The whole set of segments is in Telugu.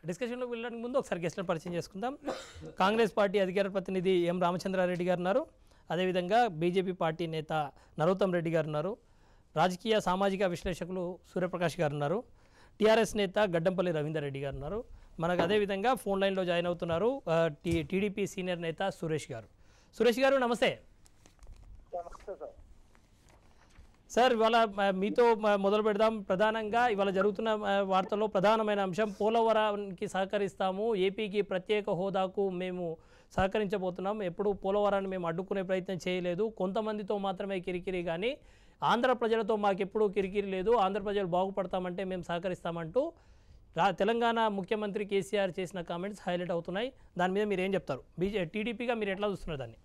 డిస్కషన్లోకి వెళ్ళడానికి ముందు ఒకసారి గెస్ట్లను పరిచయం చేసుకుందాం కాంగ్రెస్ పార్టీ అధికార ప్రతినిధి ఎం రామచంద్రారెడ్డి గారు ఉన్నారు అదేవిధంగా బీజేపీ పార్టీ నేత నరోత్తం రెడ్డి గారు ఉన్నారు రాజకీయ సామాజిక విశ్లేషకులు సూర్యప్రకాష్ గారు ఉన్నారు టీఆర్ఎస్ నేత గడ్డంపల్లి రవీందర్ రెడ్డి గారు ఉన్నారు మనకు అదేవిధంగా ఫోన్ లైన్లో జాయిన్ అవుతున్నారు ఆ, టీ టీడీపీ సీనియర్ నేత సురేష్ గారు సురేష్ గారు నమస్తే నమస్తే సార్ సార్ ఇవాళ మ, మీతో మ, మొదలు పెడదాం ప్రధానంగా ఇవాళ జరుగుతున్న మ, వార్తల్లో ప్రధానమైన అంశం పోలవరానికి సహకరిస్తాము ఏపీకి ప్రత్యేక హోదాకు మేము సహకరించబోతున్నాం ఎప్పుడు పోలవరాన్ని మేము అడ్డుకునే ప్రయత్నం చేయలేదు కొంతమందితో మాత్రమే కిరికిరి కానీ ఆంధ్ర ప్రజలతో మాకెప్పుడూ కిరికిరి లేదు ఆంధ్ర ప్రజలు బాగుపడతామంటే మేము సహకరిస్తామంటూ రా తెలంగాణ ముఖ్యమంత్రి కేసీఆర్ చేసిన కామెంట్స్ హైలైట్ అవుతున్నాయి దాని మీద మీరు ఏం చెప్తారు బీజే టీడీపీగా మీరు ఎట్లా చూస్తున్నారు దాన్ని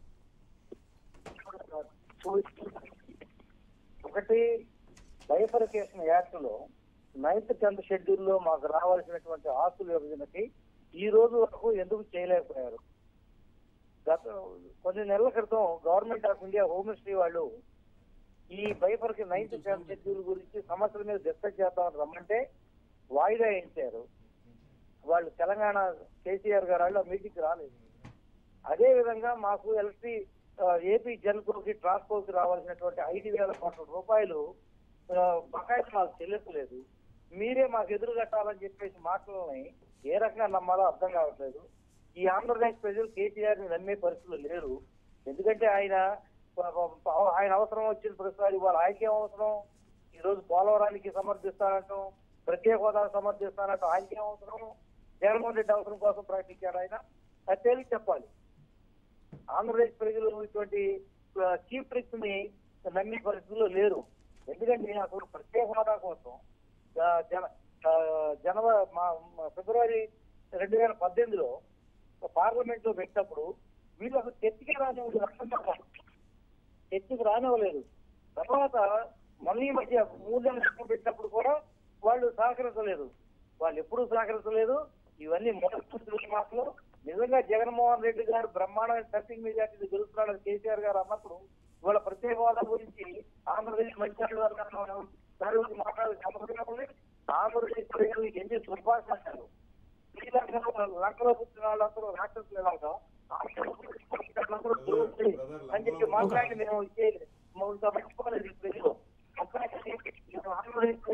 ఒకటి బైఫర్కేషన్ యాక్ట్ లో నైన్త్ టెన్త్ షెడ్యూల్ లో మాకు రావాల్సినటువంటి ఆస్తుల విభజనకి ఈ రోజు వరకు ఎందుకు చేయలేకపోయారు గత కొన్ని నెలల క్రితం government of India home ministry వాళ్ళు ఈ బైఫర్కి నైన్త్ టెన్త్ షెడ్యూల్ గురించి సమస్యల మీద డిస్కస్ చేద్దామని రమ్మంటే వాయిదా వేయించారు వాళ్ళు తెలంగాణ కేసీఆర్ గారు వాళ్ళు మీటింగ్ రాలేదు అదే విధంగా మాకు ఎల్సీ ఏపీ జన్కోకి ట్రాన్స్పోర్ట్ రావాల్సినటువంటి ఐదు వేల కోట్ల రూపాయలు ఆ, బకాయిలు మాకు చెల్లించలేదు మీరే మాకు ఎదురు కట్టాలని చెప్పేసి మాటలని ఏ రకంగా నమ్మాలో అర్థం కావట్లేదు ఈ ఆంధ్రప్రదేశ్ ప్రజలు కేసీఆర్ ని నమ్మే పరిస్థితులు లేరు ఎందుకంటే ఆయన ఆయన అవసరం వచ్చిన ప్రతిసారి వాళ్ళ ఆయనకేం అవసరం ఈ రోజు పోలవరానికి సమర్థిస్తానంటాం ప్రత్యేక హోదాను సమర్థిస్తానంటాం ఆయనకేం అవసరం జగన్మోహన్ రెడ్డి అవసరం కోసం ప్రకటించాడు ఆయన అది తేలిక చెప్పాలి ఆంధ్రప్రదేశ్ ప్రజలు ఇటువంటి చీఫ్ ట్రిక్స్ ని నమ్మే పరిస్థితుల్లో లేరు ఎందుకంటే అసలు ప్రత్యేక హోదా కోసం ఆ, జన ఆ, జనవరి మా మా ఫిబ్రవరి రెండు వేల పద్దెనిమిదిలో పార్లమెంట్ లో పెట్టినప్పుడు వీళ్ళు అసలు చర్చకి రానివ్వలేదు అర్థం కాదు. చర్చకి రానివ్వలేదు తర్వాత మొన్న ఈ మధ్య మూడు నెలల క్రితం పెట్టినప్పుడు కూడా వాళ్ళు సహకరించలేదు వాళ్ళు ఎప్పుడూ సహకరించలేదు ఇవన్నీ మొదటి మాటలు నిజంగా జగన్మోహన్ రెడ్డి గారు బ్రహ్మాండమైన సర్టింగ్ మెజార్టీ గెలుస్తున్నాడని కేసీఆర్ గారు అన్నప్పుడు ఇవాళ ప్రత్యేక హోదా గురించి ఆంధ్రప్రదేశ్ మంచి అన్నారు దాని గురించి మాట్లాడే సమస్య ఉంది ఆంధ్రప్రదేశ్ ప్రజలు ఎన్ని దుర్భాషలు శ్రీలంకలో లంకలో పుట్టిన వాళ్ళందరూ రాక్షసులు ఎలాగా వాళ్ళందరూ ద్రోహులు అని చెప్పి మాట్లాడి మేము చేయలేదు మమ్మల్ని మర్చిపోలేదు ఈ ప్రజలు ఆంధ్రప్రదేశ్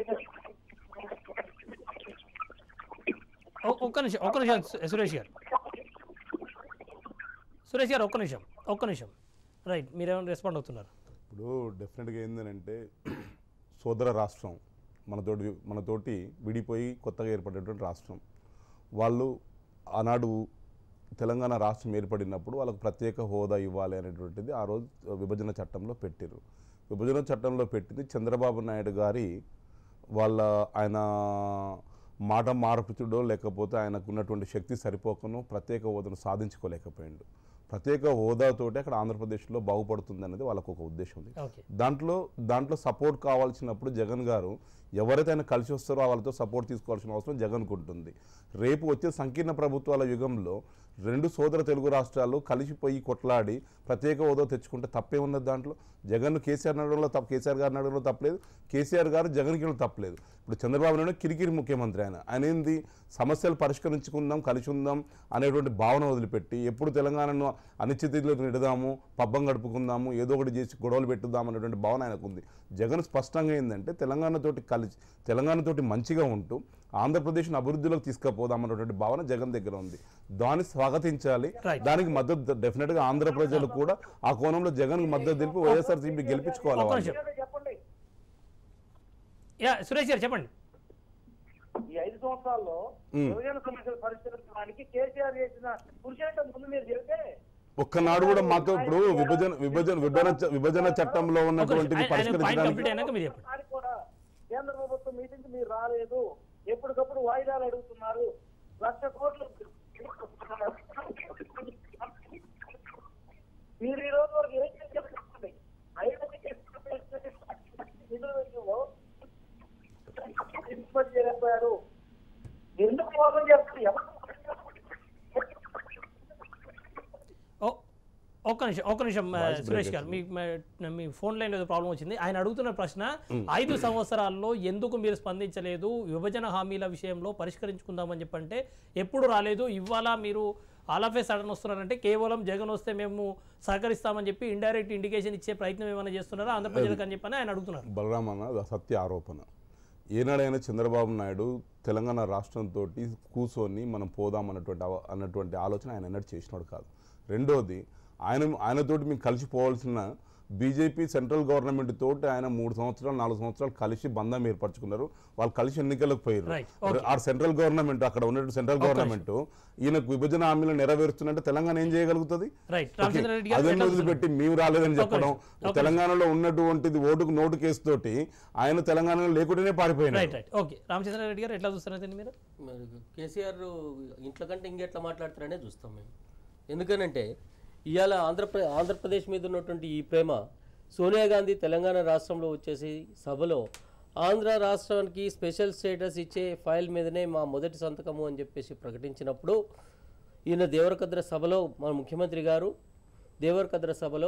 ఒ- ఒక్క నిమిషం ఒక్క నిమిషం సు- సురేష్ గారు సురేష్ గారు ఒక్క నిమిషం ఒక్క నిమిషం రైట్ మీరేమైనా రెస్పాండ్ అవుతున్నారు ఇప్పుడు డెఫినెట్గా ఏంటంటే సోదర రాష్ట్రం మనతోటి మనతోటి విడిపోయి కొత్తగా ఏర్పడేటువంటి రాష్ట్రం వాళ్ళు ఆనాడు తెలంగాణ రాష్ట్రం ఏర్పడినప్పుడు వాళ్ళకు ప్రత్యేక హోదా ఇవ్వాలి అనేటువంటిది ఆ రోజు విభజన చట్టంలో పెట్టారు విభజన చట్టంలో పెట్టింది చంద్రబాబు నాయుడు గారి వాళ్ళ ఆయన మాట మార్పుతుడో లేకపోతే ఆయనకు ఉన్నటువంటి శక్తి సరిపోకను ప్రత్యేక హోదాను సాధించుకోలేకపోయిండు ప్రత్యేక హోదాతోటి అక్కడ ఆంధ్రప్రదేశ్లో బాగుపడుతుంది అనేది వాళ్ళకు ఒక ఉద్దేశం ఉంది ఓకే దాంట్లో దాంట్లో సపోర్ట్ కావాల్సినప్పుడు జగన్ గారు ఎవరైతే ఆయన కలిసి వస్తారో వాళ్ళతో సపోర్ట్ తీసుకోవాల్సిన అవసరం జగన్కు ఉంటుంది రేపు వచ్చే సంకీర్ణ ప్రభుత్వాల యుగంలో రెండు సోదర తెలుగు రాష్ట్రాలు కలిసిపోయి కొట్లాడి ప్రత్యేక హోదా తెచ్చుకుంటే తప్పే ఉన్నది దాంట్లో జగన్ కేసీఆర్ నడవడంలో తప్ప కేసీఆర్ గారు నడవడంలో తప్పలేదు కేసీఆర్ గారు జగన్కి తప్పలేదు ఇప్పుడు చంద్రబాబు నాయుడు కిరికిరి ముఖ్యమంత్రి ఆయన ఆయన ఏంది సమస్యలు పరిష్కరించుకుందాం కలిసి ఉందాం అనేటువంటి భావన వదిలిపెట్టి ఎప్పుడు తెలంగాణను అనిశ్చితిలో నిడదాము పబ్బం గడుపుకుందాము ఏదో ఒకటి చేసి గొడవలు పెట్టుదాం అనేటువంటి భావన ఆయనకు ఉంది జగన్ స్పష్టంగా ఏంటంటే తెలంగాణతోటి కలిసి తెలంగాణతోటి మంచిగా ఉంటూ ఆంధ్రప్రదేశ్ను అభివృద్ధిలోకి తీసుకుపోదాం అనేటువంటి భావన జగన్ దగ్గర ఉంది దాన్ని స్వాగతించాలి Right. దానికి మద్దతు డెఫినెట్గా ఆంధ్ర ప్రజలు కూడా ఆ కోణంలో జగన్ మద్దతు తెలిపి వైఎస్ఆర్సీపీ గెలిపించుకోవాలి ఒక్క వాళ్ళు. నిమిషం చెప్పండి యా సురేష్ గారు చెప్పండి ఈ ఐదు సంవత్సరాల్లో మ్. విభజన సమస్యలు పరిష్కరించడానికి కేసీఆర్ చేసిన కృషి అంటే ముందు మీరు చెబితే ఒక్కనాడు కూడా మాతో ఇప్పుడు విభజన విభజన విభజన చ- విభజన చట్టంలో ఒక్క నిమిషం. ఉన్నటువంటివి ఆయన- ఆయన పాయింట్ పరిష్కరించడానికి కంప్లీట్ అయినాక మీరు చెప్పండి ఒకసారి కూడా కేంద్ర ప్రభుత్వం మీటింగ్ మీరు రాలేదు ఎప్పటికప్పుడు వాయిదాలు అడుగుతున్నారు లక్ష కోట్లు మీరు ఈ రోజు వరకు ఏం చేశారు చెప్పండి ఐదు నిధుల విషయంలో ఇబ్బంది చేయలేకపోయారు ఎందుకు మోసం చేస్తారు ఎవరు ఓ- ఒక్క ఒక్క నిమిషం ఒక్క నిమిషం ఆ, సురేష్ గారు మీ మా- మీ ఫోన్ లైన్ ఏదో ప్రాబ్లం వచ్చింది ఆయన అడుగుతున్న ప్రశ్న ఐదు సంవత్సరాల్లో ఎందుకు మీరు స్పందించలేదు విభజన హామీల విషయంలో పరిష్కరించుకుందామని చెప్పంటే ఎప్పుడు రాలేదు ఇవాళ మీరు ఆల్ ఆఫ్ ఏ సడన్ వస్తున్నారంటే కేవలం జగన్ వస్తే మేము సహకరిస్తామని చెప్పి ఇండైరెక్ట్ ఇండికేషన్ ఇచ్చే ప్రయత్నం ఏమైనా చేస్తున్నారా ఆంధ్రప్రదేశ్కి అని చెప్పని ఆయన అడుగుతున్నారు బలరామన్న అది సత్య ఆరోపణ ఏనాడైనా చంద్రబాబు నాయుడు తెలంగాణ రాష్ట్రంతో కూర్చొని మనం పోదాం అన్నటువంటి అవ- అన్నటువంటి ఆలోచన ఆయన ఎన్నడూ చేసినాడు కాదు రెండోది ఆయన ఆయనతోటి మేము కలిసిపోవాల్సిన బీజేపీ సెంట్రల్ గవర్నమెంట్ తోటి ఆయన మూడు సంవత్సరాలు నాలుగు సంవత్సరాలు కలిసి బంధం ఏర్పరచుకున్నారు వాళ్ళు కలిసి ఎన్నికలకు పోయారు Right. Okay. ఆ సెంట్రల్ గవర్నమెంట్ అక్కడ ఉన్నటువంటి సెంట్రల్ గవర్నమెంట్ ఈయనకు విభజన హామీలు నెరవేరుస్తున్నట్టే తెలంగాణ ఏం చేయగలుగుతుంది రైట్ రామచంద్ర రెడ్డి గారు అదే ఎట్లా వదిలిపెట్టి మేము రాలేదని చెప్పడం తెలంగాణలో ఉన్నటువంటిది ఓటుకు నోటు కేసు తోటి ఆయన తెలంగాణలో లేకుండానే పారిపోయినారు right right okay Ramachandra Reddy garu ఎట్లా చూస్తున్నారు దీన్ని మీరు మరి కేసీఆర్ ఇంట్లో కంటే ఇంకెట్లా మాట్లాడతారనే చూస్తాం మేము ఎందుకనంటే ఇవాళ ఆంధ్రప్ర ఆంధ్రప్రదేశ్ మీద ఉన్నటువంటి ఈ ప్రేమ సోనియా గాంధీ తెలంగాణ రాష్ట్రంలో వచ్చేసి సభలో ఆంధ్ర రాష్ట్రానికి స్పెషల్ స్టేటస్ ఇచ్చే ఫైల్ మీదనే మా మొదటి సంతకము అని చెప్పేసి ప్రకటించినప్పుడు ఈయన దేవరకద్ర సభలో మన ముఖ్యమంత్రి గారు దేవరకద్ర సభలో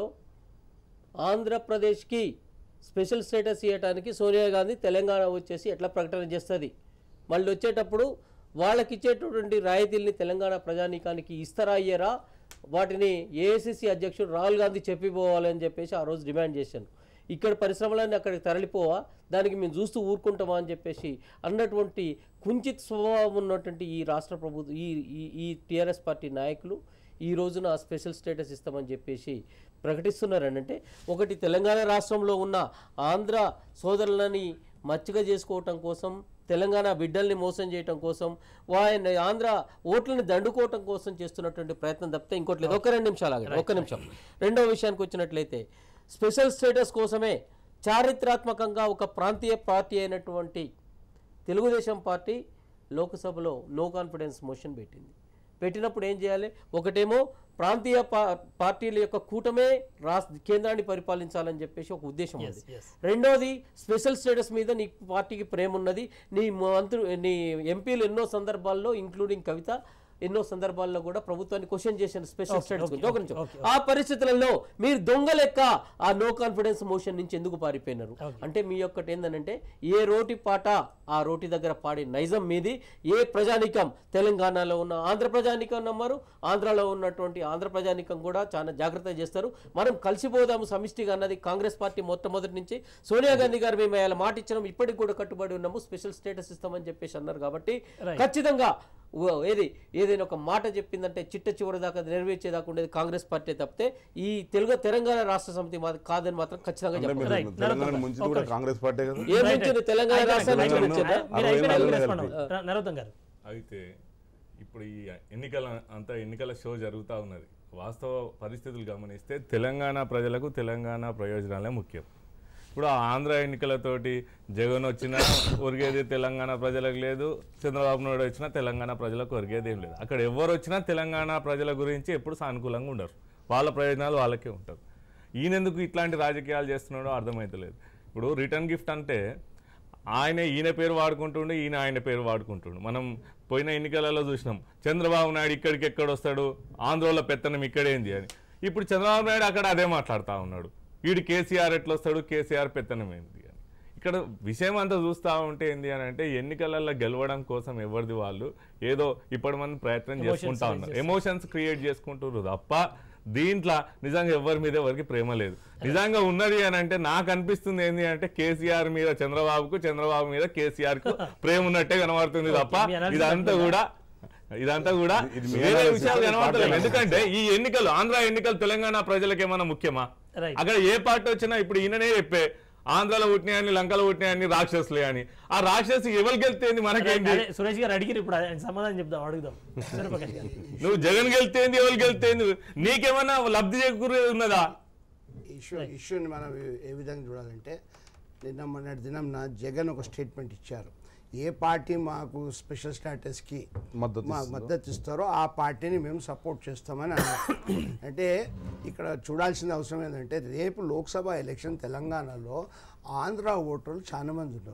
ఆంధ్రప్రదేశ్కి స్పెషల్ స్టేటస్ ఇవ్వడానికి సోనియా గాంధీ తెలంగాణ వచ్చేసి ఎట్లా ప్రకటన చేస్తుంది మళ్ళీ వచ్చేటప్పుడు వాళ్ళకి ఇచ్చేటటువంటి రాయితీల్ని తెలంగాణ ప్రజానీకానికి ఇస్తారా అయ్యారా వాటిని ఏఐసిసి అధ్యక్షుడు రాహుల్ గాంధీ చెప్పిపోవాలని చెప్పేసి ఆ రోజు డిమాండ్ చేశాను ఇక్కడ పరిశ్రమలన్నీ అక్కడికి తరలిపోవా దానికి మేము చూస్తూ ఊరుకుంటామా అని చెప్పేసి అన్నటువంటి కుంచిత్ స్వభావం ఉన్నటువంటి ఈ రాష్ట్ర ప్రభుత్వం ఈ ఈ- ఈ టీఆర్ఎస్ పార్టీ నాయకులు ఈ రోజున స్పెషల్ స్టేటస్ ఇస్తామని చెప్పేసి ప్రకటిస్తున్నారనంటే ఒకటి తెలంగాణ రాష్ట్రంలో ఉన్న ఆంధ్ర సోదరులని మచ్చిక చేసుకోవటం కోసం తెలంగాణ బిడ్డల్ని మోసం చేయటం కోసం వాయన ఆంధ్ర ఓట్లని దండుకోవటం కోసం చేస్తున్నటువంటి ప్రయత్నం తప్పితే ఇంకోటి లేదు ఒక రెండు నిమిషాలు ఆగండి ఒక్క నిమిషం రెండో విషయానికి వచ్చినట్లయితే స్పెషల్ స్టేటస్ కోసమే చారిత్రాత్మకంగా ఒక ప్రాంతీయ పార్టీ అయినటువంటి తెలుగుదేశం పార్టీ లోక్సభలో నో కాన్ఫిడెన్స్ మోషన్ పెట్టింది పెట్టినప్పుడు ఏం చేయాలి ఒకటేమో ప్రాంతీయ పా- పార్టీల యొక్క కూటమే రాష్ట్ర కేంద్రాన్ని పరిపాలించాలని చెప్పేసి ఒక ఉద్దేశం ఉంది yes. రెండోది స్పెషల్ స్టేటస్ మీద నీ పార్టీకి ప్రేమ ఉన్నది నీ మంత్రు నీ ఎంపీలు ఎన్నో సందర్భాల్లో ఇంక్లూడింగ్ కవిత ఎన్నో సందర్భాల్లో కూడా ప్రభుత్వాన్ని క్వశ్చన్ చేసిన స్పెషల్ స్టేటస్ గురించి ఒక నిమిషం ఆ పరిస్థితులలో మీరు దొంగ లెక్క ఆ నో కాన్ఫిడెన్స్ మోషన్ నుంచి ఎందుకు పారిపోయినారు అంటే మీ యొక్కటి ఏందనంటే ఏ రోటి పాట ఆ రోటి దగ్గర పాడే నైజం మీది ఏ ప్రజానికం తెలంగాణలో ఉన్న ఆంధ్ర ప్రజానికం నమ్మరు ఆంధ్రాలో ఉన్నటువంటి ఆంధ్ర ప్రజానికం కూడా చాలా జాగ్రత్త చేస్తారు మనం కలిసిపోదాము సమిష్టిగా అన్నది కాంగ్రెస్ పార్టీ మొట్టమొదటి నుంచి సోనియా గాంధీ గారు మేము ఇలా మాట ఇచ్చినాం ఇప్పటికి కూడా కట్టుబడి ఉన్నాము స్పెషల్ స్టేటస్ ఇస్తామని చెప్పేసి అన్నారు కాబట్టి ఖచ్చితంగా ఓ- ఏది ఏదైనా ఒక మాట చెప్పిందంటే చిట్ట చివరి దాకా నెరవేర్చేదాకా ఉండేది కాంగ్రెస్ పార్టీ తప్పితే ఈ తెలుగు తెలంగాణ రాష్ట్ర సమితి మా- కాదని మాత్రం ఖచ్చితంగా అంటే చెప్పాలి మీరు Right. తెలంగాణ నరసింహ. ముంచింది కూడా కాంగ్రెస్ పార్టీ కదా ఏం నుంచింది తెలంగాణ రాష్ట్రాన్ని అయిపోయింది. నుంచిందా? మీరు అరవై అయిపోయినా నాలుగు రెస్పాండ్ కలిపి. అవ్వండి. నరోత్తం గారు అయితే ఇప్పుడు ఈ ఎన్నికల అంతా ఎన్నికల షో జరుగుతూ ఉన్నది వాస్తవ పరిస్థితులు గమనిస్తే తెలంగాణ ప్రజలకు తెలంగాణ ప్రయోజనాలే ముఖ్యం ఇప్పుడు ఆ ఆంధ్ర ఎన్నికలతోటి జగన్ వచ్చినా ఒరిగేది తెలంగాణ ప్రజలకు లేదు చంద్రబాబు నాయుడు వచ్చినా తెలంగాణ ప్రజలకు ఒరిగేది ఏం లేదు అక్కడ ఎవరు వచ్చినా తెలంగాణ ప్రజల గురించి ఎప్పుడు సానుకూలంగా ఉండరు వాళ్ళ ప్రయోజనాలు వాళ్ళకే ఉంటారు ఈయనెందుకు ఇట్లాంటి రాజకీయాలు చేస్తున్నాడో అర్థమవుతలేదు ఇప్పుడు రిటర్న్ గిఫ్ట్ అంటే ఆయన ఈయన పేరు వాడుకుంటుండే ఈయన ఆయన పేరు వాడుకుంటుండు మనం పోయిన ఎన్నికలలో చూసినాం చంద్రబాబు నాయుడు ఇక్కడికి ఎక్కడ వస్తాడు ఆంధ్రలో పెత్తనం ఇక్కడేంది అని ఇప్పుడు చంద్రబాబు నాయుడు అక్కడ అదే మాట్లాడుతూ ఉన్నాడు వీడు కేసీఆర్ ఎట్లా వస్తాడు కేసీఆర్ పెత్తనం ఏంది అని ఇక్కడ విషయం అంతా చూస్తూ ఉంటే ఏంది అని అంటే ఎన్నికలలో గెలవడం కోసం ఎవరిది వాళ్ళు ఏదో ఇప్పటి మంది ప్రయత్నం చేసుకుంటా ఉన్నారు ఎమోషన్స్ క్రియేట్ చేసుకుంటున్నారు తప్ప దీంట్లో నిజంగా ఎవరి మీద ఎవరికి ప్రేమ లేదు నిజంగా ఉన్నది అని అంటే నాకు అనిపిస్తుంది ఏంది అంటే కేసీఆర్ మీద చంద్రబాబుకు చంద్రబాబు మీద కేసీఆర్ కు ప్రేమ ఉన్నట్టే కనబడుతుంది తప్ప మీ analysis ఇదంతా కూడా ఇదంతా కూడా ఇది మీ వేరే analysis. విషయాలు కనబడతలేదు పార్టీ ఎందుకంటే ఈ ఎన్నికలు ఆంధ్ర ఎన్నికలు తెలంగాణ ప్రజలకు ఏమైనా ముఖ్యమా Right. అక్కడ ఏ పార్టీ వచ్చినా ఇప్పుడు ఈయననే చెప్పే ఆంధ్రాలో పుట్టినాయని లంకలో పుట్టినాయని రాక్షసులే అని ఆ రాక్షసు ఎవరు గెలితేంది మనకేంటి అదే సురేష్ గారు అడిగిరు ఇప్పుడు ఆయన సమాధానం చెప్దాం అడుగుదాం సూర్యప్రకాష్ గారు నువ్వు జగన్ గెలితేంది ఎవరు గెలితేంది నీకేమన్నా లబ్ధి చేకూరేది ఉన్నదా ఇష్యూ ఇష్యూని మనం ఏ- ఏ విధంగా చూడాలంటే నిన్న మొన్నటి దినంన జగన్ ఒక స్టేట్మెంట్ ఇచ్చారు ఏ పార్టీ మాకు స్పెషల్ స్టాటస్కి మద్దతు మా ఇస్తుందో. మద్దతు ఇస్తారో ఆ పార్టీని మేము సపోర్ట్ చేస్తామని అన్నారు అంటే ఇక్కడ చూడాల్సిన అవసరం ఏంటంటే రేపు లోక్సభ ఎలక్షన్ తెలంగాణలో ఆంధ్ర ఓటర్లు చాలా మంది ఉన్నారు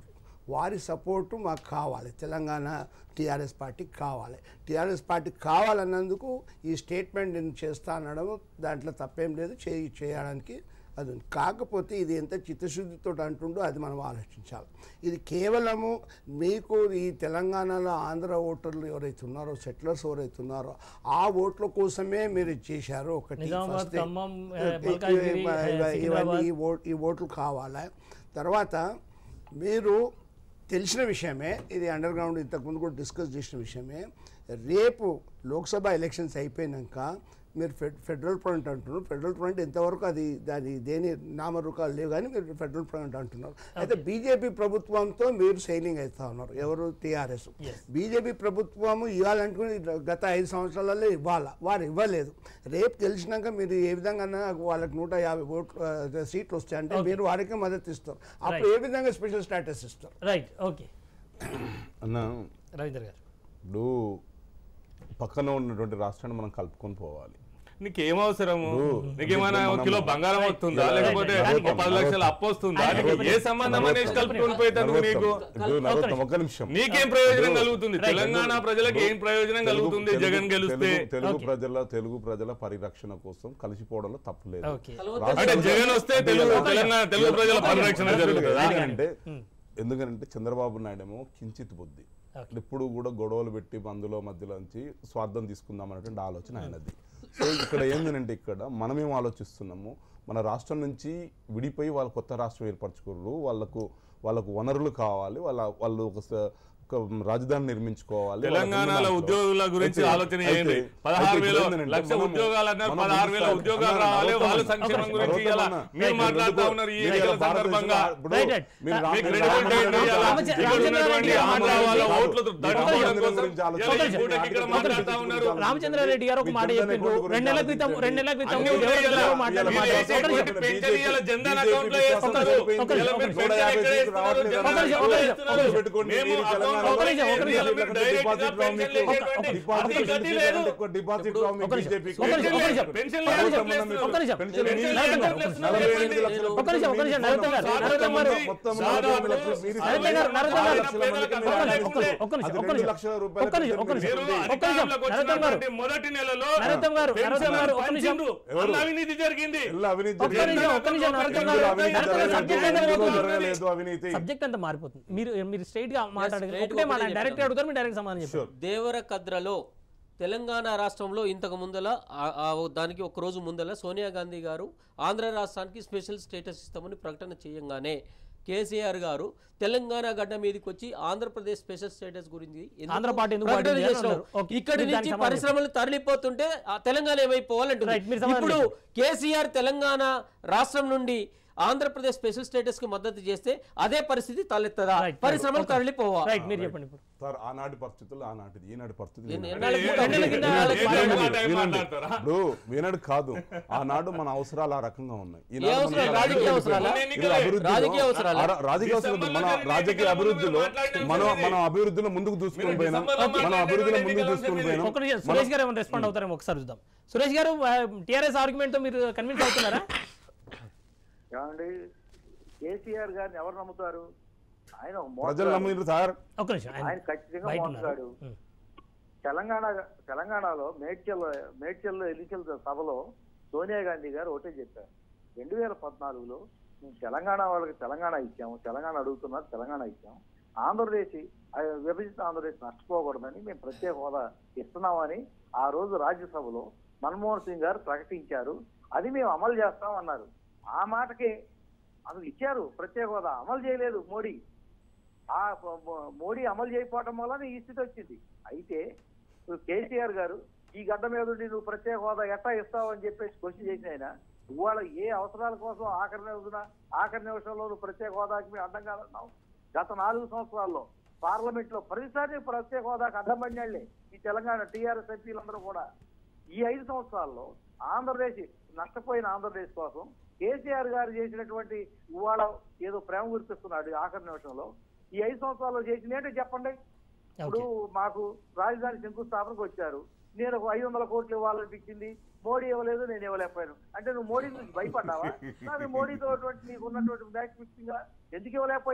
వారి సపోర్టు మాకు కావాలి తెలంగాణ టీఆర్ఎస్ పార్టీకి కావాలి టీఆర్ఎస్ పార్టీకి కావాలన్నందుకు ఈ స్టేట్మెంట్ నేను చేస్తా అనడం దాంట్లో తప్పేం లేదు చేయి చేయడానికి అది ఉంది. కాకపోతే ఇది ఎంత చిత్తశుద్ధితో అంటుండో అది మనం ఆలోచించాలి ఇది కేవలము మీకు ఈ తెలంగాణలో ఆంధ్ర ఓటర్లు ఎవరైతే ఉన్నారో సెటిలర్స్ ఎవరైతే ఉన్నారో ఆ ఓట్ల కోసమే మీరు ఇది చేశారు ఒకటి నిజామాబాద్, first thing. ఖమ్మం, ఈ- ఆ, మల్కాజ్గిరి, ఇవ- ఆ, ఇవ- ఇవన్నీ సికింద్రాబాద్. ఈ ఓట్ ఈ ఓట్లు కావాలా తర్వాత మీరు తెలిసిన విషయమే ఇది అండర్ గ్రౌండ్ ఇంతకుముందు కూడా డిస్కస్ చేసిన విషయమే రేపు లోక్సభ ఎలక్షన్స్ అయిపోయినాక మీరు ఫెడ్ ఫెడరల్ ఫ్రంట్ అంటున్నారు ఫెడరల్ ఫ్రంట్ ఎంతవరకు అది దాని దేని నామరూకాలు లేవు కానీ మీరు ఫెడరల్ ఫ్రంట్ అంటున్నారు అయితే బీజేపీ ప్రభుత్వంతో మీరు సైలింగ్ అవుతా ఉన్నారు ఎవరు టీఆర్ఎస్ బీజేపీ ప్రభుత్వము ఇవ్వాలనుకుని గత ఐదు సంవత్సరాలలో ఇవ్వాలా వారు ఇవ్వలేదు రేపు తెలిసినాక మీరు ఏ విధంగా వాళ్ళకి నూట యాభై ఓట్లు ఆ, సీట్లు వస్తాయంటే మీరు వారికి మద్దతు ఇస్తారు అప్పుడు ఏ విధంగా స్పెషల్ స్టాటస్ ఇస్తారు రైట్ ఓకే అన్న రవీంద్ర గారు ఇప్పుడు పక్కన ఉన్నటువంటి రాష్ట్రాన్ని మనం కలుపుకొని పోవాలి నీకేం అవసరము నీకేమైనా ఇప్పుడు ఒక కిలో మనం- బంగారం వస్తుందా ఇలా- లేకపోతే దానికి- ఒక పది లక్షల అప్పు వస్తుందా నీకు ఏ సంబంధం అనేది కలుపుకొని పోయేందుకు నీకు ఇప్పుడు నరోత్తమ్, ఒక్క నిమిషం నీకేం ప్రయోజనం కలుగుతుంది తెలంగాణ ప్రజలకు ఏం ప్రయోజనం తెలుగు- కలుగుతుంది తెలుగు- జగన్ గెలిస్తే తెలుగు- తెలుగు Okay. ప్రజల తెలుగు ప్రజల పరిరక్షణ కోసం కలిసిపోవడంలో తప్పులేదు ఓకే అంటే జగన్ వస్తే తెలుగు తెలంగాణ తెలుగు ప్రజల పరిరక్షణ జరుగుతుందా ఎందుకంటే ఎందుకంటే చంద్రబాబు నాయుడు ఏమో కించిత్ బుద్ధి ఇప్పుడు కూడా గొడవలు పెట్టి మందులో మధ్యలో నుంచి స్వార్థం తీసుకుందాం అనేటువంటి ఆలోచన ఆయనది సో ఇక్కడ ఏంటంటే ఇక్కడ మనమేం ఆలోచిస్తున్నాము మన రాష్ట్రం నుంచి విడిపోయి వాళ్ళు కొత్త రాష్ట్రం ఏర్పరచుకోరు వాళ్ళకు వాళ్ళకు వనరులు కావాలి వాళ్ళ వాళ్ళు ఒక స- ఒక రాజధాని నిర్మించుకోవాలి వాళ్ళకు తెలంగాణలో ఉన్న దాంట్లో. ఉద్యోగుల గురించి అయితే- ఆలోచన అయితే- చేయండి అయితే పదహారు ఇక్కడ వేల ఏంటంటే లక్ష మనము- ఉద్యోగాలు అన్నారు మనం పదహారు వేల ముందు ఉద్యోగాలు అన్న- రావాలి నరోత్తమ వాళ్ళ అన్న, సంక్షేమం నరోత్తమ గురించి ఇలా అన్న, మీరు మీరు మాట్లాడుతూ ఎందుకు- ఉన్నారు ఈ మీరు ఎన్నికల ఇలా భారతదేశంలో సందర్భంగా ఇప్పుడు Right, right. మీరు రామ- మీకు మీరు క్రెడిట్ రామ- ఏంటి? రామ- అలా రామ- ఇక్కడ రామచంద్ర ఉన్నటువంటి రెడ్డి గారు ఆంధ్ర వాళ్ళ మాట్లాడండి. ఓట్లు మీరు దండుకోవడం రామచంద్ర కోసం గురించి ఆలోచించండి. ఇలా ఈ ఒక్క పూటకి ఇక్కడ నిమిషం. మాట్లాడుతూ ఉన్నారు రామచంద్రారెడ్డి గారు ఒక మాట మీ చెప్పిండ్రు జనతా రెండు నెలల క్రితం గురించి రెండు నెలల క్రితం అన్ని ఎవరు ఉన్నాయి ఎవరో ఇలా. మాట్లాడారు మీరు మాట్లాడారు. వేసే ఒక్క నిమిషం. పెన్షన్ పెన్షన్ ఇవాళ జన్ధన్ బీజేపీ అకౌంట్ లో ఒక్క వేస్తున్నారు. నిమిషం, ఒక్క ఇలా నిమిషం. మీరు నూట పెన్షన్ యాభై ఎక్కడ సీట్లు రావట్లేదు. వేస్తున్నారు? ఒక్క నిమిషం, ఒక్క నిమిషం, ఒక్క నిమిషం. పెట్టుకోండి. మేము మీరు అకౌంట్ తెలంగాణలో ఒక్క నిమిషం, ఒక్క నిమిషం. ఇలా మీరు డైరెక్ట్ గా డిపాజిట్ రావు పెన్షన్ మీకు. లేకేటువంటి డిపాజిట్ అతి గతి లేదు. ఎక్కువ డిపాజిట్ రావు మీకు ఒక్క నిమిషం. బీజేపీకి. ఒక్క నిమిషం, ఒక్క నిమిషం. పెన్షన్ పర్వతం లేదు, ఉన్న మీకు ఒక్క నిమిషం. పెన్షన్ పెన్షన్ మీరు లేదు, ఇస్తున్నారు. పెన్షన్ నలభై లేదు. ఎనిమిది లక్షల ఒక్క నిమిషం, ఒక్క నిమిషం. నరోత్తమ్ గారు, మొత్తం నరోత్తమ్ గారు. మొత్తం దాదాపు నలభై ఎనిమిది లక్షలు మీరు ఇస్తున్నారు. నరోత్తమ్ గారు, నరోత్తమ్ గారు. ఆరు లక్షల మందికి మీరు ఒక్క నిమిషం, ఒక్క నిమిషం, అది ఒక్క నిమిషం, ఒక్క రెండు నిమిషం. లక్షల రూపాయల ఒక్క నిమిషం, ఒక్క నిమిషం. మీరు పెన్షన్ ఒక్క నిమిషం. అధికారంలోకి నరోత్తమ్ గారు. వచ్చినటువంటి మొదటి నెలలో నరోత్తమ్ గారు, పెన్షన్ నరోత్తమ్ గారు, ఒక్క నిమిషం. పంచిండ్రు. ఎవరు? అల్ల అవినీతి జరిగింది ఎల్లు అవినీతి ఒక్క నిమిషం, ఒక్క నిమిషం, నరోత్తమ్ ఎందులో గారు. అవినీతి నరోత్తమ్ గారు, జరగలేదు? సబ్జెక్ట్ ఎంత ఎందులో మారిపోతుంది? జరగలేదు అవినీతి సబ్జెక్ట్ అంతా మారిపోతుంది మీరు మీరు స్ట్రైట్ గా మాట్లాడగలరు straight గా ఒకటే మాట ఒకటే డైరెక్ట్ చెప్తాను. అడుగుతారు మీరు డైరెక్ట్ సమాధానం చెప్పారు దేవరకద్రలో తెలంగాణ రాష్ట్రంలో ఇంతకు ముందల ఆ- ఆ దానికి ఒక రోజు ముందల సోనియా గాంధీ గారు ఆంధ్ర రాష్ట్రానికి స్పెషల్ స్టేటస్ ఇస్తామని ప్రకటన చేయంగానే కేసీఆర్ గారు తెలంగాణ గడ్డ మీదకి వచ్చి ఆంధ్రప్రదేశ్ స్పెషల్ స్టేటస్ గురించి ఎందుకు ఆంధ్ర పార్టీ ఎందుకు ప్రకటన పాటింది అని చేసినావు? అన్నారు. ఓకే. ఇక్కడి మీరు నుంచి దానికి సమాధానం పరిశ్రమలు తరలిపోతుంటే ఆ తెలంగాణ ఏమైపోవాలంటుంది రైట్, మీరు సమాధానం ఇప్పుడు కేసీఆర్ తెలంగాణ రాష్ట్రం నుండి ఆంధ్రప్రదేశ్ స్పెషల్ స్టేటస్ కి మద్దతు చేస్తే అదే పరిస్థితి తలెత్తదా రైట్, పరిశ్రమలు ఓకే. తరలిపోవా రైట్ మీరు చెప్పండి ఇప్పుడు సార్ ఆనాటి పరిస్థితులు ఆనాటిది ఈనాటి పరిస్థితులు ఎన్ని- ఈనాటి. ఎన్నాళ్ళకి- ఏ- ఎన్నేళ్ళ కింద ఏ- వాళ్ళకి ఏ- పాలన? ఏ- వినండి, టైం వినండి. మాట్లాడతారా? ఇప్పుడు వినడు కాదు ఆనాడు మన అవసరాలు ఆ రకంగా ఉన్నాయి ఏ ఈనాడు మన అవసరాలు? రాజకీయ రాజకీయ అవసరాలా? ఇది అభివృద్ధిలో- రాజకీయ అవసరాలా? ఆ రా- రాజకీయ అవసరాలు మన డిసెంబర్లో జరిగిన రాజకీయ ఎన్నికల ముందు అభివృద్ధిలో మాట్లాడిన మనం అంశం మన అభివృద్ధిలో ముందుకు దూసుకొని మీరు పోయినాం డిసెంబర్లో మన మాట్లాడిన అభివృద్ధిలో ముందుకు ఎన్నికల దూసుకొని అంశం పోయినాం ఒక నిమిషం, సురేష్ గారు ఏమైనా రెస్పాండ్ అవుతారేమో ఒకసారి చూద్దాం సురేష్ గారు టిఆర్ఎస్ ఆర్గ్యుమెంట్ తో మీరు కన్విన్స్ అవుతున్నారా ఏమండి కేసీఆర్ గారిని ఎవరు నమ్ముతారు ఆయన ఒక ప్రజలు మోసగాడు. నమ్మినారు సార్ ఒక్క నిమిషం ఆయన ఆయన ఖచ్చితంగా బయట ఉన్నారు. మోసగాడు ఉం. తెలంగాణ తెలంగాణలో మేడ్చల్ మేడ్చల్ ఎన్నికల సభలో సోనియా గాంధీ గారు ఒకటే చెప్పారు రెండు వేల పద్నాలుగులో మేము తెలంగాణ వాళ్ళకి తెలంగాణ ఇచ్చాము తెలంగాణ అడుగుతున్నారు తెలంగాణ ఇచ్చాము ఆంధ్రప్రదేశ్ ఆ విభజిత ఆంధ్రప్రదేశ్ నష్టపోకూడదని మేము ప్రత్యేక హోదా ఇస్తున్నామని ఆ రోజు రాజ్యసభలో మన్మోహన్ సింగ్ గారు ప్రకటించారు అది మేము అమలు చేస్తాం అన్నారు ఆ మాటకి అసలు ఇచ్చారు ప్రత్యేక హోదా అమలు చేయలేదు మోడీ ఆ ప- ప- మోడీ అమలు చేయకపోవటం వల్ల ఈ స్థితి వచ్చింది అయితే ఇప్పుడు కేసీఆర్ గారు ఈ గడ్డ మీద ఉండి నువ్వు ప్రత్యేక హోదా ఎట్టా ఇస్తావు అని చెప్పేసి క్వశ్చన్ చేసిన ఆయన ఇవాళ ఏ అవసరాల కోసం ఆఖరి నిమిషం ఆఖరి నిమిషంలో నువ్వు ప్రత్యేక హోదాకి మేము అడ్డం కాదన్నావు గత నాలుగు సంవత్సరాల్లో పార్లమెంట్ లో ప్రతిసారి ప్రత్యేక హోదాకి అడ్డం పడినాళ్లే ఈ తెలంగాణ టీఆర్ఎస్ ఎంపీలందరూ కూడా ఈ ఐదు సంవత్సరాల్లో ఆంధ్రప్రదేశ్ నష్టపోయిన ఆంధ్రప్రదేశ్ కోసం కేసీఆర్ గారు చేసినటువంటి ఇవాళ ఏదో ప్రేమ గుర్తిస్తున్నాడు ఆఖరి నిమిషంలో ఈ ఐదు సంవత్సరాల్లో చేసింది ఏంటో చెప్పండి ఇప్పుడు మాకు రాజధాని శంకుస్థాపనకు వచ్చారు నేను ఒక ఐదు వందల కోట్లు ఇవ్వాలనిపించింది మోడీ ఇవ్వలేదు నేను ఇవ్వలేకపోయాను అంటే నువ్వు మోడీ నుంచి భయపడ్డావా నాకు మోడీతో ఉన్నటువంటి నీకు ఉన్నటువంటి మ్యాచ్ ఫిక్సింగ్ ఎందుకు ఇవ్వలేకపోయావు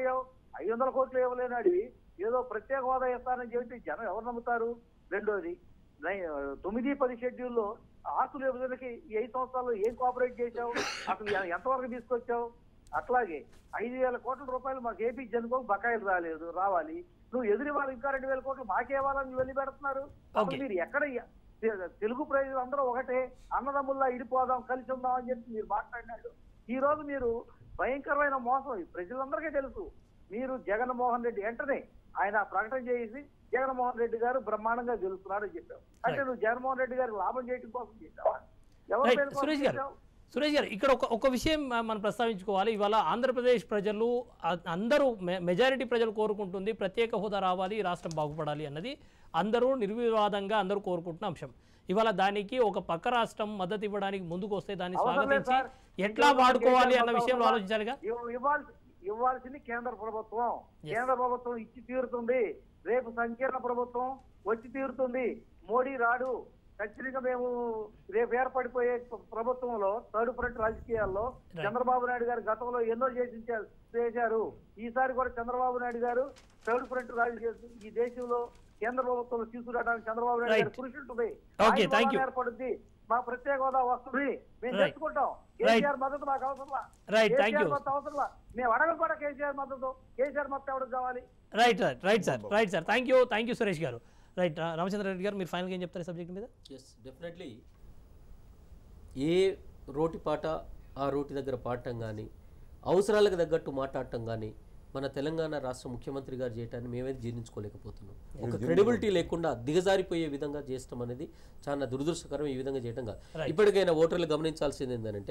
ఐదు వందల కోట్లు ఇవ్వలేనాడివి ఏదో ప్రత్యేక హోదా ఇస్తానని చెబితే జనం ఎవరు నమ్ముతారు రెండోది నై- తొమ్మిది పది షెడ్యూల్లో ఆస్తుల విభజనకి ఈ ఐదు సంవత్సరాల్లో ఏం కోఆపరేట్ చేశావు అసలు ఎ- ఎంతవరకు తీసుకొచ్చావు అట్లాగే ఐదు వేల కోట్ల రూపాయలు మాకు ఏపీ జనుకో బకాయిలు రాలేదు రావాలి నువ్వు ఎదురు వాళ్ళు ఇంకా రెండు వేల కోట్లు మాకేవాలని వెళ్ళి పెడుతున్నారు అసలు Okay. మీరు ఎక్కడ తె- తెలుగు ప్రజలు అందరూ ఒకటే అన్నదమ్ముల్లా ఇడిపోదాం కలిసి ఉందాం అని చెప్పి మీరు మాట్లాడినాడు ఈ రోజు మీరు భయంకరమైన మోసం ఇది ప్రజలందరికీ తెలుసు మీరు జగన్మోహన్ రెడ్డి వెంటనే ఆయన ప్రకటన చేసి జగన్మోహన్ రెడ్డి గారు బ్రహ్మాండంగా గెలుస్తున్నారని చెప్పావు అంటే నువ్వు జగన్మోహన్ రెడ్డి గారికి లాభం చేయడం కోసం చేశావా ఎవరి రైట్ పేరు కోసం సురేష్ గారు చేశావు? సురేష్ గారు ఇక్కడ ఒక ఒక విషయం మ- మనం ప్రస్తావించుకోవాలి ఇవాళ ఆంధ్రప్రదేశ్ ప్రజలు అ- అందరూ మె- మెజారిటీ ప్రజలు కోరుకుంటుంది ప్రత్యేక హోదా రావాలి ఈ రాష్ట్రం బాగుపడాలి అన్నది అందరూ నిర్వివాదంగా అందరూ కోరుకుంటున్న అంశం ఇవాళ దానికి ఒక పక్క రాష్ట్రం మద్దతు ఇవ్వడానికి ముందుకు వస్తే దాన్ని అవసరం లేదు స్వాగతించి సార్. ఎట్లా ఇందులో వాడుకోవాలి కేసీఆర్ అన్న విషయంలో ప్రభుత్వం ఆలోచించాలిగా ఇవ్వ- ఇవ్వాల్సి ఇవ్వాల్సింది కేంద్ర ప్రభుత్వం కేంద్ర ప్రభుత్వం ఇచ్చి తీరుతుంది రేపు సంకీర్ణ ప్రభుత్వం వచ్చి తీరుతుంది మోడీ రాడు ఖచ్చితంగా మేము రేపు ఏర్పడిపోయే ప్ర- ప్రభుత్వంలో థర్డ్ ఫ్రంట్ రాజకీయాల్లో చంద్రబాబు నాయుడు గారు గతంలో ఎన్నో చేసి చేశారు ఈసారి కూడా చంద్రబాబు నాయుడు గారు థర్డ్ ఫ్రంట్ రాజకీయ ఈ దేశంలో కేంద్ర ప్రభుత్వంలో తీసుకురావడానికి చంద్రబాబు నాయుడు గారు Right. కృషి ఉంటుంది Okay, ఆయన thank వల్ల you. ఏర్పడుద్ది మా ప్రత్యేక హోదా వస్తుంది మేము Right. తెచ్చుకుంటాం Right. కేసీఆర్ మద్దతు మాకు అవసరంలా Right, thank కేసీఆర్ you. మద్దతు అవసరంలా మేము అడగం కూడా కేసీఆర్ మద్దతు కేసీఆర్ మద్దతు ఎవరికి కావాలి right right right sir right sir thank you thank you Suresh garu right Ramachandra Reddy గారు మీరు ఫైనల్గా ఏం చెప్తారు ఈ సబ్జెక్ట్ మీద ఎస్ డెఫినెట్లీ ఏ రోటి పాట ఆ రోటి దగ్గర పాడటం కానీ అవసరాలకు తగ్గట్టు మాట్లాడటం కానీ మన తెలంగాణ రాష్ట్ర ముఖ్యమంత్రి గారు చేయటాన్ని మేమైతే జీర్ణించుకోలేకపోతున్నాం ఒక క్రెడిబిలిటీ లేకుండా దిగజారిపోయే విధంగా చేస్తాం అనేది చాలా దురదృష్టకరం ఈ విధంగా చేయటం కాదు ఇప్పటికైనా ఓటర్లు గమనించాల్సింది ఏంటంటే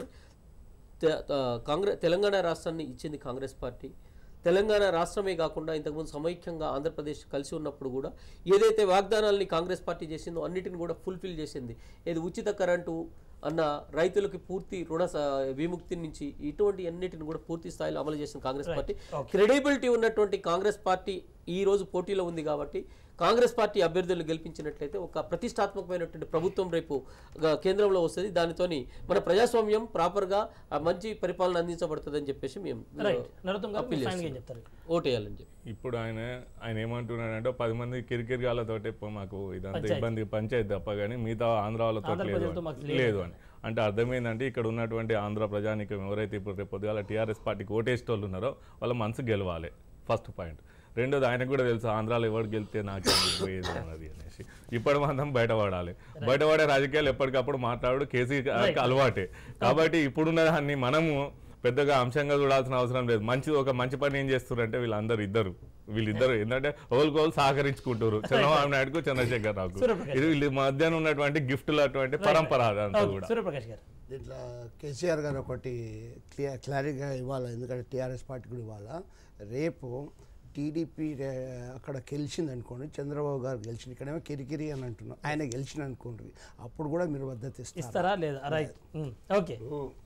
తె- ఆ, కాంగ్రెస్ తెలంగాణ రాష్ట్రాన్ని ఇచ్చింది కాంగ్రెస్ పార్టీ తెలంగాణ రాష్ట్రమే కాకుండా ఇంతకుముందు సమైక్యంగా ఆంధ్రప్రదేశ్ కలిసి ఉన్నప్పుడు కూడా ఏదైతే వాగ్దానాల్ని కాంగ్రెస్ పార్టీ చేసిందో అన్నిటిని కూడా ఫుల్ఫిల్ చేసింది ఏది ఉచిత కరెంటు అన్న రైతులకి పూర్తి రుణ స- విముక్తి నుంచి ఇటువంటి అన్నిటిని కూడా పూర్తి స్థాయిలో అమలు చేసిన కాంగ్రెస్ పార్టీ క్రెడిబిలిటీ ఉన్నటువంటి కాంగ్రెస్ పార్టీ ఈ రోజు పోటీలో ఉంది కాబట్టి కాంగ్రెస్ పార్టీ అభ్యర్థులను గెలిపించినట్లయితే ఒక ప్రతిష్టాత్మకమైనటువంటి ప్రభుత్వం రేపు గ- కేంద్రంలో వస్తుంది దానితోని మన ప్రజాస్వామ్యం ప్రాపర్గా ఆ మంచి పరిపాలన అందించబడుతుందని చెప్పేసి మేము రైట్ నరోత్తం గారు అప్పీల్ ఫైనల్గా ఏం చేస్తున్నాం. చెప్తారు ఓటేయాలని చెప్పి ఇప్పుడు ఆయన ఆయన ఏమంటున్నాడంటే పది మంది కిరికిరిగాలతోటి మాకు ఇదంతా ఇబ్బంది పంచాయతీ తప్ప కానీ మిగతా ఆంధ్ర వాళ్ళతో ఆంధ్ర లేదు ప్రజలతో మాకు అని. లేదు అని అంటే అర్థమైందంటే ఇక్కడ ఉన్నటువంటి ఆంధ్ర ప్రజానికం ఎవరైతే ఇప్పుడు రేపు పొద్దుగాల టీఆర్ఎస్ పార్టీకి ఓటేసేటోళ్ళు ఉన్నారో వాళ్ళ మనసు గెలవాలి ఫస్ట్ పాయింట్ రెండోది ఆయనకు కూడా తెలుసు ఆంధ్రాలో ఎవరు గెలిస్తే నాకేం పోయేది అన్నది అనేసి ఇప్పటి మాత్రం బయటపడాలి బయటపడే రాజకీయాలు ఎప్పటికప్పుడు మాట్లాడు కేసీఆర్కి అలవాటే కాబట్టి ఇప్పుడున్న దాన్ని మనము పెద్దగా అంశంగా చూడాల్సిన అవసరం లేదు మంచి ఒక మంచి పని ఏం చేస్తున్నారంటే వీళ్ళందరూ ఇద్దరు వీళ్ళిద్దరు ఏంటంటే ఒకరికొకరు సహకరించుకుంటారు చంద్రబాబు నాయుడుకు చంద్రశేఖర్ రావుకు సూర్యప్రకాష్. ఇది వీళ్ళ మధ్యాహ్నం ఉన్నటువంటి గిఫ్ట్లు అటువంటి పరంపర అదంతా కూడా సూర్యప్రకాష్ గారు దీంట్లో కేసీఆర్ గారు ఒకటి క్లియర్ క్లారిటీగా ఇవ్వాలి ఎందుకంటే టీఆర్ఎస్ పార్టీ కూడా ఇవ్వాలా రేపు టీడీపీ అక్కడ గెలిచింది అనుకోండి చంద్రబాబు గారు గెలిచింది ఇక్కడేమో కిరికిరి అని అంటున్నారు ఆయన గెలిచిన అనుకోండి అప్పుడు కూడా మీరు మద్దతు ఇస్తారు ఇస్తారా లేదా రైట్ ఓకే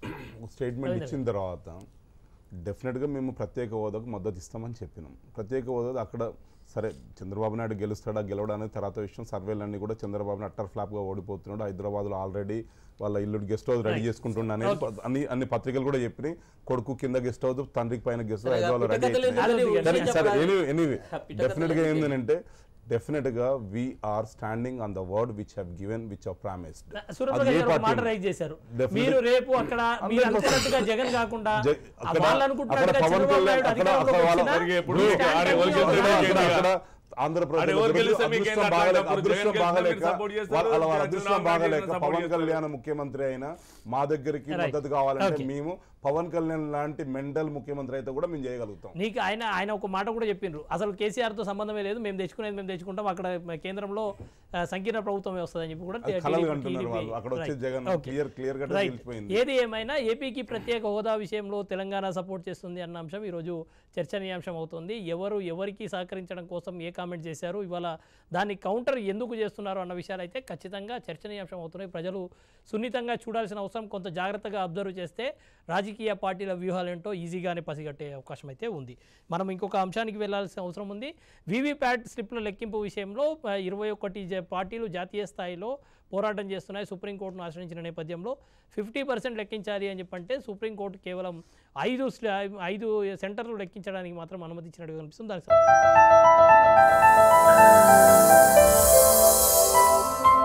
ఒక స్టేట్మెంట్ ఇచ్చిన తర్వాత డెఫినెట్గా మేము ప్రత్యేక హోదాకు మద్దతు ఇస్తామని చెప్పినాం ప్రత్యేక హోదా అక్కడ సరే చంద్రబాబు నాయుడు గెలుస్తాడా గెలవడా అనేది తర్వాత విషయం సర్వేలన్నీ కూడా చంద్రబాబు నాయుడు అట్టర్ ఫ్లాప్గా ఓడిపోతున్నాడు హైదరాబాద్లో ఆల్రెడీ వాళ్ళ ఇల్లు గెస్ట్ హౌస్ రెడీ చేసుకుంటున్నా అనేది ప- అన్ని అన్ని పత్రికలు కూడా చెప్పినాయి కొడుకు కింద గెస్ట్ హౌస్ తండ్రికి పైన గెస్ట్ హౌస్ హైదరాబాద్లో రెడీ పిట్టకథలు అయిపోయినాయి. ఎందుకు సరే, చెప్పాలి? సరే ఎనీవే ఎనీవే పిట్టకథలు డెఫినెట్గా ఎందుకు ఏంటంటే డెఫినెట్గా we're standing on the word which have given which are promised Suryaprakash garu ఒక మాట రైజ్ చేశారు Definitely. మీరు రేపు అక్కడ మీరు అనుకున్నట్టుగా జగన్ కాకుండా జ- ఆ అక్కడ- వాళ్ళు అక్కడ అనుకుంటున్నట్టుగా పవన్ చంద్రబాబు కళ్యాణ్ నాయుడు అక్కడ అధికారంలోకి అక్కడ వాళ్ళ వచ్చినా వరకు ఎప్పుడు మీ ఆడ stand ఎవరు అనేది గెలిచినా ఒకటి. జగన్ అక్కడ ఆడ ఆంధ్రప్రదేశ్ ఎవరు గెలిస్తే మీకు అదృష్టం ఏంటి బాగాలేక అప్పుడు అదృష్టం జగన్ బాగాలేక గెలిస్తే support చేస్తారు, వాళ్ళ వాళ్ళ చంద్రబాబు అదృష్టం నాయుడు బాగాలేక support పవన్ చేస్తారు. కళ్యాణ్ ముఖ్యమంత్రి అయినా మా దగ్గరికి Right. మద్దతు కావాలంటే Okay. మేము పవన్ కళ్యాణ్ లాంటి మెంటల్ ముఖ్యమంత్రి అయితే కూడా మేము చేయగలుగుతాం నీకు ఆయన ఆయన ఒక మాట కూడా చెప్పిండ్రు అసలు కేసీఆర్ తో సంబంధమే లేదు మేము తెచ్చుకునేది మేము తెచ్చుకుంటాం అక్కడ కేంద్రంలో ఆ, సంకీర్ణ ప్రభుత్వమే వస్తుందని చెప్పి కూడా అది కలలు TDP అంటున్నారు వాళ్ళు అక్కడ వచ్చే Right. Jagan Okay. Clear clear గా రైట్ తెలిసిపోయింది ఏది ఏమైనా ఏపీకి ప్రత్యేక హోదా విషయంలో తెలంగాణ సపోర్ట్ చేస్తుంది అన్న అంశం ఈరోజు చర్చనీయాంశం అవుతుంది ఎవరు ఎవరికి సహకరించడం కోసం ఏ కామెంట్ చేశారు ఇవాళ దాన్ని కౌంటర్ ఎందుకు చేస్తున్నారు అన్న విషయాలు అయితే ఖచ్చితంగా చర్చనీయాంశం అవుతున్నాయి ప్రజలు సున్నితంగా చూడాల్సిన అవసరం కొంత జాగ్రత్తగా అబ్జర్వ్ చేస్తే రాజకీయ రాజకీయ పార్టీల వ్యూహాలు ఏంటో ఈజీగానే పసిగట్టే అవకాశం అయితే ఉంది మనం ఇంకొక అంశానికి వెళ్ళాల్సిన అవసరం ఉంది వీవీప్యాట్ స్లిప్ల లెక్కింపు విషయంలో ఆ, ఇరవై ఒకటి జ- పార్టీలు జాతీయ స్థాయిలో పోరాటం చేస్తున్నాయి సుప్రీంకోర్టును ఆశ్రయించిన నేపథ్యంలో ఫిఫ్టీ పర్సెంట్ లెక్కించాలి అని చెప్పంటే సుప్రీంకోర్టు కేవలం ఐదు స్ల- ఐదు సెంటర్లు లెక్కించడానికి మాత్రం అనుమతించినట్టు కనిపిస్తుంది దానికి